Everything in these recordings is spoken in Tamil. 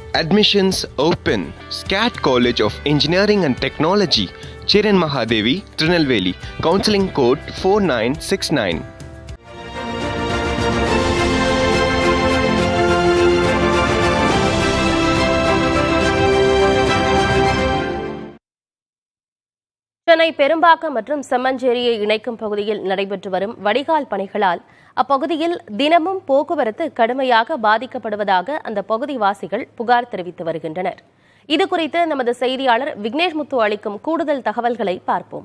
Admissions open. SCAT College of Engineering and Technology, Chiran Mahadevi, Trinelveli. Counseling code 4969. Chennai Perumbakkam மற்றும் செம்மஞ்சேரியை இணைக்கும் பகுதியில் நடைபெற்று வரும் வடிகால் பணிகளால் அப்பகுதியில் தினமும் போக்குவரத்து கடுமையாக பாதிக்கப்படுவதாக அந்த பகுதிவாசிகள் புகார் தெரிவித்து வருகின்றனர் இதுகுறித்து நமது செய்தியாளர் விக்னேஷ் முத்து அளிக்கும் கூடுதல் தகவல்களை பார்ப்போம்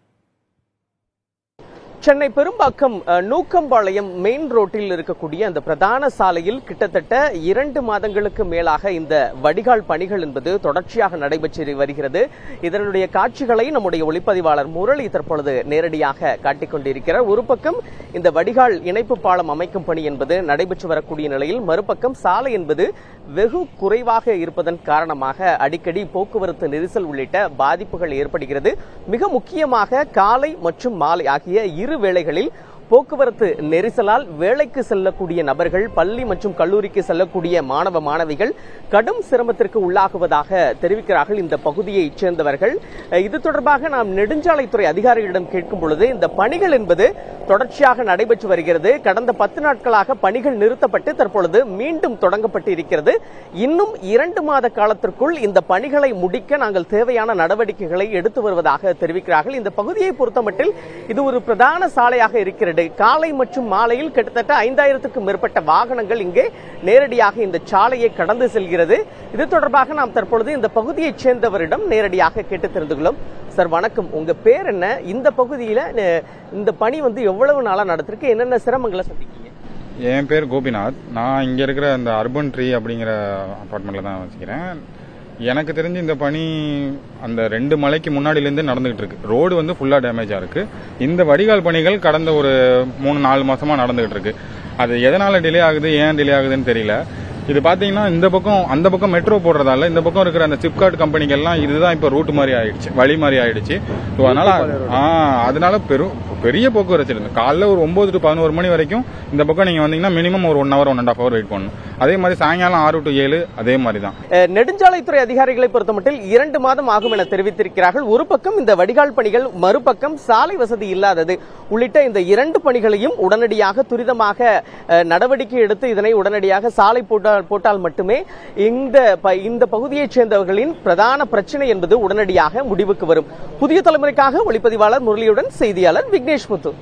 சென்னை பெரும்பாக்கம் அஹ், நூக்கம்பாளையம் மெயின் ரோட்டில் இருக்கக்கூடிய அந்த பிரதான சாலையில் கிட்டத்தட்ட இரண்டு மாதங்களுக்கு மேலாக இந்த வடிகால் பணிகள் என்பது தொடர்ச்சியாக நடைபெற்று வருகிறது இதனுடைய காட்சிகளை நம்முடைய ஒளிப்பதிவாளர் முரளி தற்பொழுது நேரடியாக காட்டிக் கொண்டிருக்கிறார் ஒரு பக்கம் இந்த வடிகால் இணைப்பு பாலம் அமைக்கும் பணி என்பது நடைபெற்று வரக்கூடிய நிலையில் மறுபக்கம் சாலை என்பது வெகு குறைவாக இருப்பதன் காரணமாக அடிக்கடி போக்குவரத்து நெரிசல் உள்ளிட்ட பாதிப்புகள் ஏற்படுகிறது மிக முக்கியமாக காலை மற்றும் மாலை ஆகிய இரு வேளைகளில் போக்குவரத்து நெரிசலால் வேலைக்கு செல்லக்கூடிய நபர்கள் பள்ளி மற்றும் கல்லூரிக்கு செல்லக்கூடிய மாணவ மாணவிகள் கடும் சிரமத்திற்கு உள்ளாகுவதாக தெரிவிக்கிறார்கள் இந்த பகுதியைச் சேர்ந்தவர்கள் அஹ், இது தொடர்பாக நாம் நெடுஞ்சாலைத்துறை அதிகாரிகளிடம் கேட்கும் பொழுது இந்த பணிகள் என்பது தொடர்ச்சியாக நடைபெற்று வருகிறது கடந்த பத்து நாட்களாக பணிகள் நிறுத்தப்பட்டு தற்பொழுது மீண்டும் தொடங்கப்பட்டு இருக்கிறது இன்னும் இரண்டு மாத காலத்திற்குள் இந்த பணிகளை முடிக்க நாங்கள் தேவையான நடவடிக்கைகளை எடுத்து வருவதாக தெரிவிக்கிறார்கள் இந்த பகுதியை பொறுத்தமட்டில் இது ஒரு பிரதான சாலையாக இருக்கிறது காலை மற்றும் மாலையில் கிட்டத்தட்ட ஐந்தாயிரத்துக்கும் மேற்பட்ட வாகனங்கள் இங்கே நேரடியாக இந்த சாலையை கடந்து செல்கிறது இது தொடர்பாக நாம் தற்பொழுது இந்த பகுதியைச் சேர்ந்தவரிடம் நேரடியாக கேட்டு தெரிந்து கொள்ளும் சார் வணக்கம் உங்க பேர் என்ன இந்த பகுதியில அஹ், இந்த பணி வந்து எவ்வளவு நாளா நடத்திருக்கு என்னென்ன சிரமங்களை சந்திக்கீங்க என் பேர் கோபிநாத் நான் இங்கே இருக்கிற இந்த அர்பன் ட்ரீ அப்படிங்கிற அப்பார்ட்மெண்ட்டில் தான் வச்சுக்கிறேன் எனக்கு தெரிஞ்சு இந்த பணி அந்த ரெண்டு மலைக்கு முன்னாடியிலேருந்து நடந்துகிட்டு இருக்கு ரோடு வந்து ஃபுல்லாக டேமேஜாக இருக்கு இந்த வடிகால் பணிகள் கடந்த ஒரு மூணு நாலு மாசமா நடந்துகிட்டு இருக்கு அது எதனால டிலே ஆகுது ஏன் டிலே ஆகுதுன்னு தெரியல இது பாத்தீங்கன்னா இந்த பக்கம் அந்த பக்கம் மெட்ரோ போடுறதால இந்த பக்கம் இருக்கிற அந்த சிப்காட் கம்பெனிகள்லாம் இதுதான் இப்போ ரூட் மாதிரி ஆயிடுச்சு வழி மாதிரி ஆயிடுச்சு ஸோ அதனால ஆ அதனால பெரும் பெரிய போக்குவரத்து இருந்து காலைல ஒரு ஒன்பது டு பதினோரு மணி வரைக்கும் இந்த பக்கம் நீங்க வந்தீங்கன்னா மினிமம் ஒரு one hour one and half hour wait பண்ணணும் அதே மாதிரி சாயங்காலம் ஆறு டு ஏழு அதே மாதிரி தான் அஹ், நெடுஞ்சாலைத்துறை அதிகாரிகளை பொறுத்தமட்டில் இரண்டு மாதம் ஆகும் என தெரிவித்திருக்கிறார்கள் ஒரு பக்கம் இந்த வடிகால் பணிகள் மறுபக்கம் சாலை வசதி இல்லாதது உள்ளிட்ட இந்த இரண்டு பணிகளையும் உடனடியாக துரிதமாக அஹ், நடவடிக்கை எடுத்து இதனை உடனடியாக சாலை போட்டால் போட்டால் மட்டுமே இந்த ப- இந்த பகுதியைச் சேர்ந்தவர்களின் பிரதான பிரச்சனை என்பது உடனடியாக முடிவுக்கு வரும் புதிய தலைமுறைக்காக ஒளிப்பதிவாளர் முரளியுடன் செய்தியாளர் விக்னேஷ் முத்து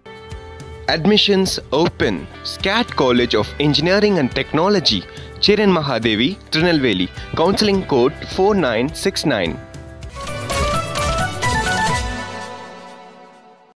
Admissions open. SCAT College of Engineering and Technology, Chiran Mahadevi, Trinelveli. Counseling code 4969.